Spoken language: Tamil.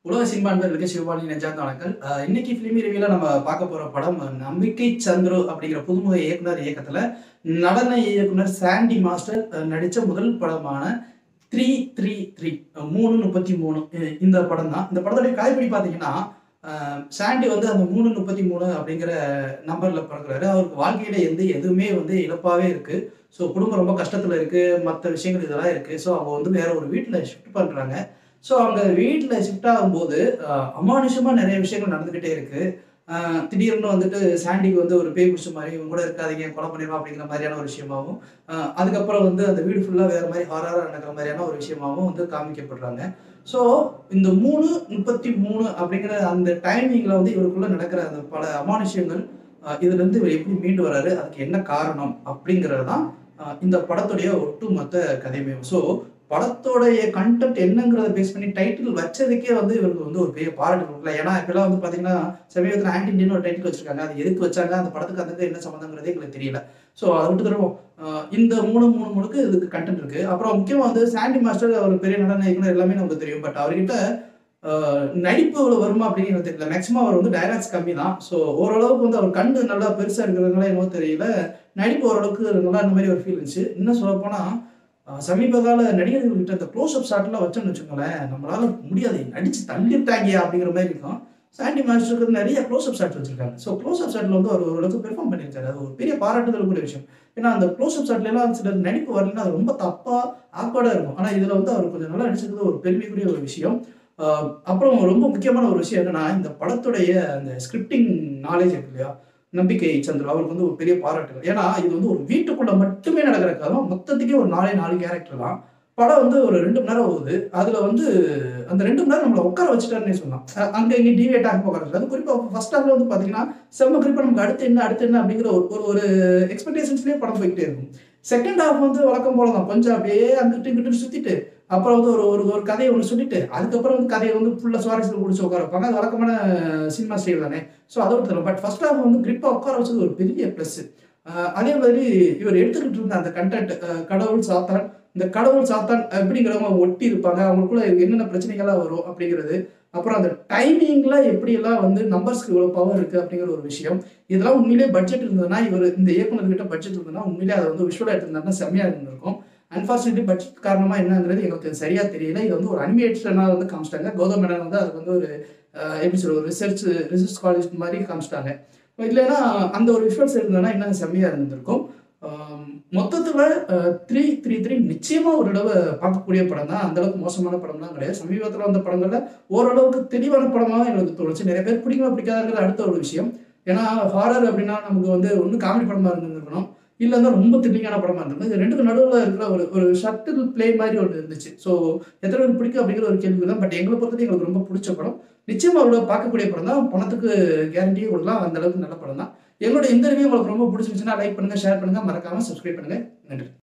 உலக சினிமா அன்பர்களுக்கு சிவபாலி நெஞ்சார்ந்த வணக்கம் அஹ் இன்னைக்கு ஃபிலிமி ரிவியூல நம்ம பார்க்க போற படம் நம்பிக்கை சந்துரு அப்படிங்கிற புதுமுக இயக்குனர் இயக்கத்துல நடன இயக்குனர் சாண்டி மாஸ்டர் அஹ் நடிச்ச முதல் படமான த்ரீ த்ரீ த்ரீ மூணு முப்பத்தி மூணு அஹ் இந்த படம் தான் இந்த படத்துடைய கதைப்படி பார்த்தீங்கன்னா அஹ் சாண்டி வந்து அந்த மூணு முப்பத்தி மூணு அப்படிங்கிற நம்பர்ல பிறகுறாரு அவருக்கு வாழ்க்கையில எந்த எதுவுமே வந்து இழப்பாவே இருக்கு ஸோ குடும்பம் ரொம்ப கஷ்டத்துல இருக்கு மற்ற விஷயங்கள் இதெல்லாம் இருக்கு ஸோ அவங்க வந்து வேற ஒரு வீட்டில் ஷிஃப்ட் பண்றாங்க ஸோ அவங்க வீட்டில் ஷிஃப்ட் ஆகும்போது அஹ், அமானுஷமா நிறைய விஷயங்கள் நடந்துகிட்டே இருக்கு அஹ், திடீர்னு வந்துட்டு சாண்டிக்கு வந்து ஒரு பேய் பிடிச்ச மாதிரி இவங்க கூட இருக்காதீங்க கொலை பண்ணிடுவா அப்படிங்கிற மாதிரியான ஒரு விஷயமாவும் அஹ், அதுக்கப்புறம் வந்து அந்த வீடு ஃபுல்லாக வேற மாதிரி ஹாரராக நடக்கிற மாதிரியான ஒரு விஷயமாவும் வந்து காமிக்கப்படுறாங்க ஸோ இந்த மூணு முப்பத்தி மூணு அப்படிங்கிற அந்த டைமிங்கில் வந்து இவருக்குள்ள நடக்கிற அந்த பல அமானுஷ்யங்கள் அஹ், இதுல இருந்து இவர் எப்படி மீண்டு வராரு அதுக்கு என்ன காரணம் அப்படிங்கிறது தான் அஹ், இந்த படத்துடைய ஒட்டுமொத்த கதையுமே ஸோ படத்தோடைய கண்டென்ட் என்னங்கிறத பேஸ் பண்ணி டைட்டில் வச்சதுக்கே வந்து இவருக்கு வந்து ஒரு பெரிய பாராட்டு கொடுக்கல ஏன்னா இப்பெல்லாம் வந்து பாத்தீங்கன்னா சமீபத்தில் ஆன்டி இண்டியன் ஒரு டைட்டில் வச்சிருக்காங்க அது எதுக்கு வச்சாங்க அந்த படத்துக்கு அதுக்கு என்ன சம்மந்தங்கிறதே எங்களுக்கு தெரியல ஸோ அதை விட்டு தருவோம் அஹ் இந்த மூணு மூணு மூணுக்கு இதுக்கு கண்டென்ட் இருக்கு அப்புறம் முக்கியமாக வந்து சாண்டி மாஸ்டர் அவர் பெரிய நடன இயக்குனர் எல்லாமே நமக்கு தெரியும் பட் அவர்கிட்ட அஹ், நடிப்பு இவ்வளோ வருமா அப்படின்னு எனக்கு தெரியல மேக்ஸிமம் அவர் வந்து டைலாக்ஸ் கம்மி தான் ஸோ ஓரளவுக்கு வந்து அவர் கண்ணு நல்லா பெருசாக இருக்கிறதுனால என்னவோ தெரியல நடிப்பு ஓரளவுக்கு நல்லா இந்த மாதிரி ஒரு ஃபீல் இருந்துச்சு இன்னும் சொல்ல போனால் சமீப கால நடிகர்கள் கிட்ட இந்த க்ளோஸ் அப் ஷாட்லாம் வச்சோன்னு வச்சுக்கோங்களேன் நம்மளால முடியாது நடிச்சு தள்ளிட்டாங்க அப்படிங்கிற மாதிரி இருக்கும் சாண்டி மாஸ்டருக்கு நிறைய க்ளோஸ் அப் ஷாட் வச்சிருக்காங்க ஸோ க்ளோஸ் அப் ஷாட்ல வந்து அவர் ஓரளவுக்கு பெர்ஃபார்ம் பண்ணியிருக்காரு அது ஒரு பெரிய பாராட்டுதலுக்குரிய விஷயம் ஏன்னா அந்த க்ளோஸ் அப் ஷாட்ல எல்லாம் சில நடிப்பு வரலன்னா அது ரொம்ப தப்பா ஆக்வர்டா இருக்கும் ஆனா இதுல வந்து அவர் கொஞ்சம் நல்லா நடிச்சிருக்கிறது ஒரு பெருமைக்குரிய ஒரு விஷயம் ஆஹ் அப்புறம் ரொம்ப முக்கியமான ஒரு விஷயம் என்னன்னா இந்த படத்துடைய அந்த ஸ்கிரிப்டிங் நாலேஜ் இருக்கு இல்லையா நம்பிக்கை சந்திர அவருக்கு வந்து ஒரு பெரிய பாராட்டுகள் ஏன்னா இது வந்து ஒரு வீட்டுக்குள்ள மட்டுமே நடக்கிற கதை மொத்தத்துக்கே ஒரு நாலே நாலு கேரக்டர் தான் படம் வந்து ஒரு ரெண்டு மணி நேரம் போகுது அதுல வந்து அந்த ரெண்டு மணி நேரம் நம்மளை உட்கார வச்சுட்டாருன்னே சொல்லலாம் அஹ் அங்க இங்க டிவேட் ஆக போகிறது அது குறிப்பா ஃபர்ஸ்ட் ஹாஃப்ல வந்து பாத்தீங்கன்னா செம்ம குறிப்பா நமக்கு அடுத்து என்ன அடுத்து என்ன அப்படிங்கிற ஒரு ஒரு ஒரு எக்ஸ்பெக்டேஷன்ஸ்லயே படம் போய்கிட்டே இருக்கும் செகண்ட் ஹாஃப் வந்து வழக்கம் போல தான் கொஞ்சம் அப்படியே அங்கிட்டு இங்கிட்டு சுத்திட்டு அப்புறம் வந்து ஒரு ஒரு ஒரு கதையை ஒன்று சொல்லிட்டு அதுக்கப்புறம் வந்து கதையை வந்து ஃபுல்லாக சுவாரஸ்யம் பிடிச்சி உட்கார வைப்பாங்க அது வழக்கமான சினிமா ஸ்டைல் தானே ஸோ அதை விட்டு பட் ஃபர்ஸ்ட் ஹாஃப் வந்து கிரிப்பாக உட்கார வச்சது ஒரு பெரிய ப்ளஸ் அதே மாதிரி இவர் எடுத்துக்கிட்டு இருந்த அந்த கண்டென்ட் கடவுள் சாத்தான் இந்த கடவுள் சாத்தான் எப்படிங்கிறவங்க ஒட்டி இருப்பாங்க அவங்களுக்குள்ள என்னென்ன பிரச்சனைகள்லாம் வரும் அப்படிங்கிறது அப்புறம் அந்த டைமிங்ல எப்படியெல்லாம் வந்து நம்பர்ஸ்க்கு இவ்வளோ பவர் இருக்கு அப்படிங்கிற ஒரு விஷயம் இதெல்லாம் உண்மையிலேயே பட்ஜெட் இருந்ததுன்னா இவர் இந்த இயக்குனர்கிட்ட பட்ஜெட் இருந்ததுன்னா உண்மையிலேயே அதை வந்து விஷுவலாக எடுத்திருந்தாருன்னா செம்மையாக இருந்திருக்கும் அன்பார்ச்சுனேட்லி பட்ஜெட் காரணமா என்னங்கிறது எங்களுக்கு சரியா தெரியல இது வந்து ஒரு அனிமேஷனாக வந்து காமிச்சிட்டாங்க கௌதம் மேனன் வந்து அதுக்கு வந்து ஒரு அஹ், எப்படி சொல்ற ஒரு ரிசர்ச் ரிசர்ச் காலேஜ் மாதிரி காமிச்சிட்டாங்க இல்லைன்னா அந்த ஒரு விஷுவல்ஸ் இருந்ததுன்னா இன்னும் செம்மையா இருந்திருக்கும் ஆம், மொத்தத்துல த்ரீ த்ரீ த்ரீ நிச்சயமா ஒரு தடவை பார்க்கக்கூடிய படம் தான் அந்த அளவுக்கு மோசமான படம்லாம் கிடையாது சமீபத்தில் வந்த படங்கள்ல ஓரளவுக்கு தெளிவான படமாக எங்களுக்கு தோணுச்சு நிறைய பேர் பிடிக்குமா பிடிக்காதுங்கிறது அடுத்த ஒரு விஷயம் ஏன்னா ஹாரர் அப்படின்னா நமக்கு வந்து ஒன்று காமெடி படமா இருந்திருக்கணும் இல்லைன்னா ரொம்ப த்ரில்லிங்கான படமா இருந்தது இது ரெண்டுக்கு நடுவில் இருக்கிற ஒரு ஒரு ஷட்டில் ப்ளே மாதிரி ஒன்று இருந்துச்சு ஸோ எத்தனை பேருக்கு பிடிக்கும் அப்படிங்கிற ஒரு கேள்வி தான் பட் எங்களை பொறுத்தவரைக்கும் எங்களுக்கு ரொம்ப பிடிச்ச படம் நிச்சயமா அவ்வளோ பார்க்கக்கூடிய படம் தான் பணத்துக்கு கேரண்டியே கொடுக்கலாம் அந்த அளவுக்கு நல்ல படம் தான் எங்களோட இந்த ரிவ்யூ உங்களுக்கு ரொம்ப பிடிச்சிருந்துச்சுன்னா லைக் பண்ணுங்க ஷேர் பண்ணுங்க மறக்காம சப்ஸ்கிரைப் பண்ணுங்க நன்றி